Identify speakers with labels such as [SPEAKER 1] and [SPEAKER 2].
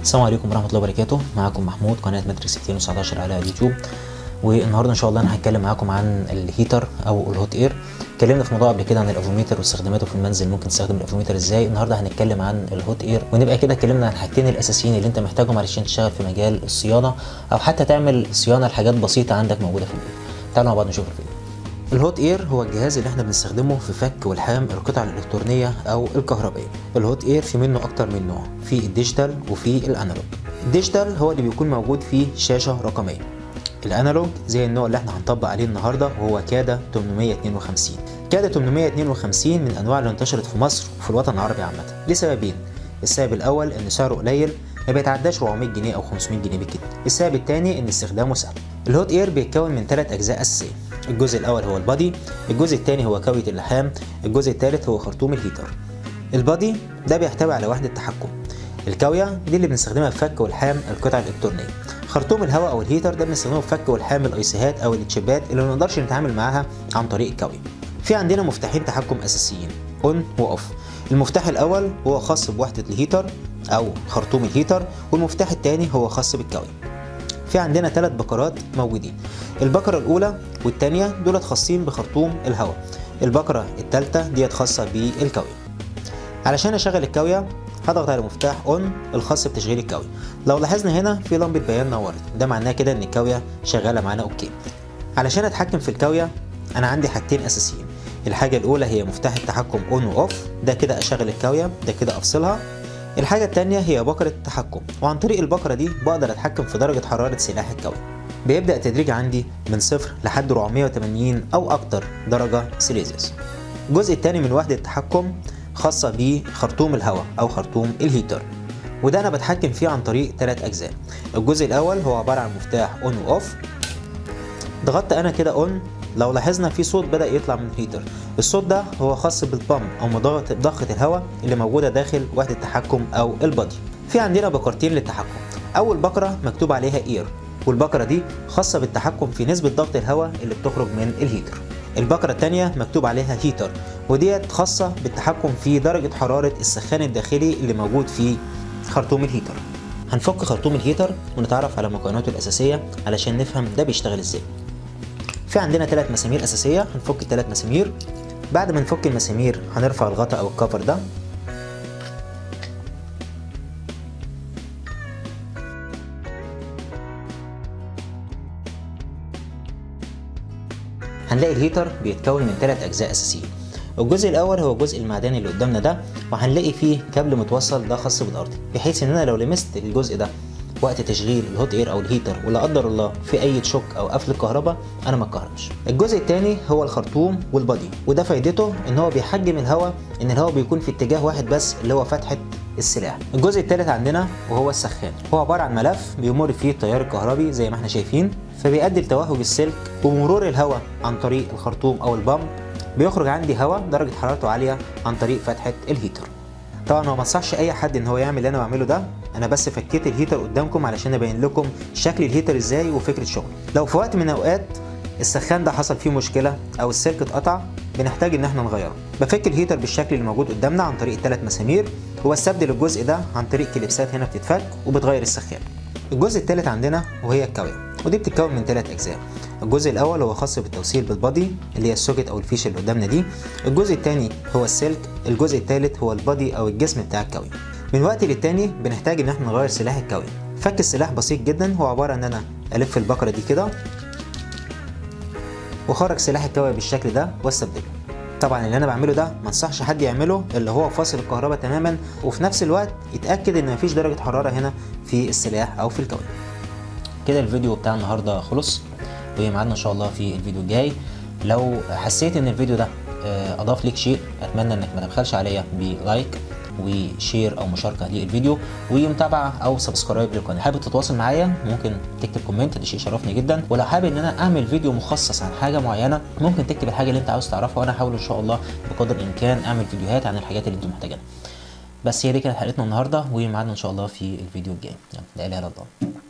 [SPEAKER 1] السلام عليكم ورحمه الله وبركاته معاكم محمود قناه ماتريكس 219 على اليوتيوب والنهارده ان شاء الله انا هتكلم معاكم عن الهيتر او الهوت اير اتكلمنا في موضوع قبل كده عن الافوميتر واستخداماته في المنزل ممكن تستخدم الافوميتر ازاي النهارده هنتكلم عن الهوت اير ونبقى كده اتكلمنا عن الحاجتين الاساسيين اللي انت محتاجهم علشان تشتغل في مجال الصيانه او حتى تعمل صيانه لحاجات بسيطه عندك موجوده في البيت تعالوا مع بعض نشوف الفيديو الهوت اير هو الجهاز اللي احنا بنستخدمه في فك والحام القطع الالكترونيه او الكهربائيه الهوت اير في منه اكتر من نوع في الديجيتال وفي الانالوج الديجيتال هو اللي بيكون موجود فيه شاشه رقميه الانالوج زي النوع اللي احنا هنطبق عليه النهارده وهو كادا 852 كادا 852 من الانواع اللي انتشرت في مصر وفي الوطن العربي عامه لسببين السبب الاول ان سعره قليل ما بيتعداش 400 جنيه او 500 جنيه بالكتير السبب الثاني ان استخدامه سهل الهوت اير بيتكون من ثلاث اجزاء اساسيه الجزء الاول هو البادي الجزء الثاني هو كاويه اللحام الجزء الثالث هو خرطوم الهيتر البادي ده بيحتوي على وحده تحكم الكاويه دي اللي بنستخدمها في فك والحام القطع الالكترونيه خرطوم الهواء او الهيتر ده بنستخدمه في فك والحام الايسيهات او التشيبات اللي ما نقدرش نتعامل معاها عن طريق الكاويه في عندنا مفتاحين تحكم اساسيين اون واوف المفتاح الاول هو خاص بوحده الهيتر او خرطوم الهيتر والمفتاح الثاني هو خاص بالكاويه في عندنا ثلاث بكرات موجودين البكرة الأولى والثانية دولت خاصين بخرطوم الهواء البكرة الثالثة ديت خاصة بالكاوية علشان أشغل الكاوية هضغط على مفتاح اون الخاص بتشغيل الكاوية لو لاحظنا هنا في لمبة بيان نورت ده معناه كده ان الكاوية شغالة معانا اوكي علشان اتحكم في الكاوية انا عندي حاجتين اساسيين الحاجة الاولى هي مفتاح التحكم اون واوف ده كده اشغل الكاوية ده كده افصلها الحاجة التانية هي بكرة التحكم وعن طريق البكرة دي بقدر اتحكم في درجة حرارة سلاح الكاوية بيبدأ التدريج عندي من صفر لحد 480 أو أكتر درجة سيليزيوس الجزء الثاني من وحدة التحكم خاصة بخرطوم الهواء أو خرطوم الهيتر وده أنا بتحكم فيه عن طريق ثلاث أجزاء الجزء الأول هو عبارة عن مفتاح أون وأوف ضغطت أنا كده أون لو لاحظنا في صوت بدأ يطلع من الهيتر الصوت ده هو خاص بالبامب أو مضغة ضخة الهواء اللي موجودة داخل وحدة التحكم أو البادي في عندنا بكرتين للتحكم أول بكرة مكتوب عليها إير والبكرة دي خاصة بالتحكم في نسبة ضغط الهواء اللي بتخرج من الهيتر البكرة التانية مكتوب عليها هيتر وديت خاصة بالتحكم في درجة حرارة السخان الداخلي اللي موجود في خرطوم الهيتر هنفك خرطوم الهيتر ونتعرف على مكوناته الأساسية علشان نفهم ده بيشتغل ازاي في عندنا ثلاث مسامير أساسية هنفك الثلاث مسامير بعد ما نفك المسامير هنرفع الغطاء أو الكفر ده هنلاقي الهيتر بيتكون من ثلاث اجزاء اساسيين الجزء الاول هو الجزء المعدني اللي قدامنا ده وهنلاقي فيه كابل متوصل ده خاص بالارض بحيث ان انا لو لمست الجزء ده وقت تشغيل الهوت اير او الهيتر ولا قدر الله في اي تشوك او قفل الكهرباء انا ما اتكهربش الجزء الثاني هو الخرطوم والبادي وده فايدته ان هو بيحجم الهواء ان الهواء بيكون في اتجاه واحد بس اللي هو فتحه السلاح الجزء الثالث عندنا وهو السخان هو عباره عن ملف بيمر فيه التيار الكهربي زي ما احنا شايفين فبيؤدي لتوهج السلك ومرور الهواء عن طريق الخرطوم او البامب بيخرج عندي هواء درجه حرارته عاليه عن طريق فتحه الهيتر طبعا ما بنصحش اي حد ان هو يعمل اللي انا بعمله ده انا بس فكيت الهيتر قدامكم علشان ابين لكم شكل الهيتر ازاي وفكره شغله لو في وقت من الاوقات السخان ده حصل فيه مشكله او السلك اتقطع بنحتاج ان احنا نغيره بفك الهيتر بالشكل اللي موجود قدامنا عن طريق ثلاث مسامير وبستبدل الجزء ده عن طريق كليبسات هنا بتتفك وبتغير السخان الجزء الثالث عندنا وهي الكاويه ودي بتتكون من ثلاث اجزاء الجزء الاول هو خاص بالتوصيل بالبادي اللي هي السوكت او الفيش اللي قدامنا دي الجزء الثاني هو السلك الجزء الثالث هو البادي او الجسم بتاع الكاويه من وقت للتاني بنحتاج ان احنا نغير سلاح الكاويه فك السلاح بسيط جدا هو عباره ان انا الف البكره دي كده واخرج سلاح الكاويه بالشكل ده واستبدله طبعا اللي انا بعمله ده ما انصحش حد يعمله اللي هو فاصل الكهرباء تماما وفي نفس الوقت يتاكد ان مفيش درجه حراره هنا في السلاح او في الكاويه كده الفيديو بتاع النهارده خلص وميعادنا ان شاء الله في الفيديو الجاي لو حسيت ان الفيديو ده اضاف ليك شيء اتمنى انك ما تبخلش عليا بلايك وشير او مشاركه للفيديو ومتابعه او سبسكرايب للقناه حابب تتواصل معايا ممكن تكتب كومنت ده شيء يشرفني جدا ولو حابب ان انا اعمل فيديو مخصص عن حاجه معينه ممكن تكتب الحاجه اللي انت عاوز تعرفها وانا احاول ان شاء الله بقدر الامكان اعمل فيديوهات عن الحاجات اللي انتم محتاجينها بس هي دي كانت حلقتنا النهارده وميعادنا ان شاء الله في الفيديو الجاي يلا لا اله الا الله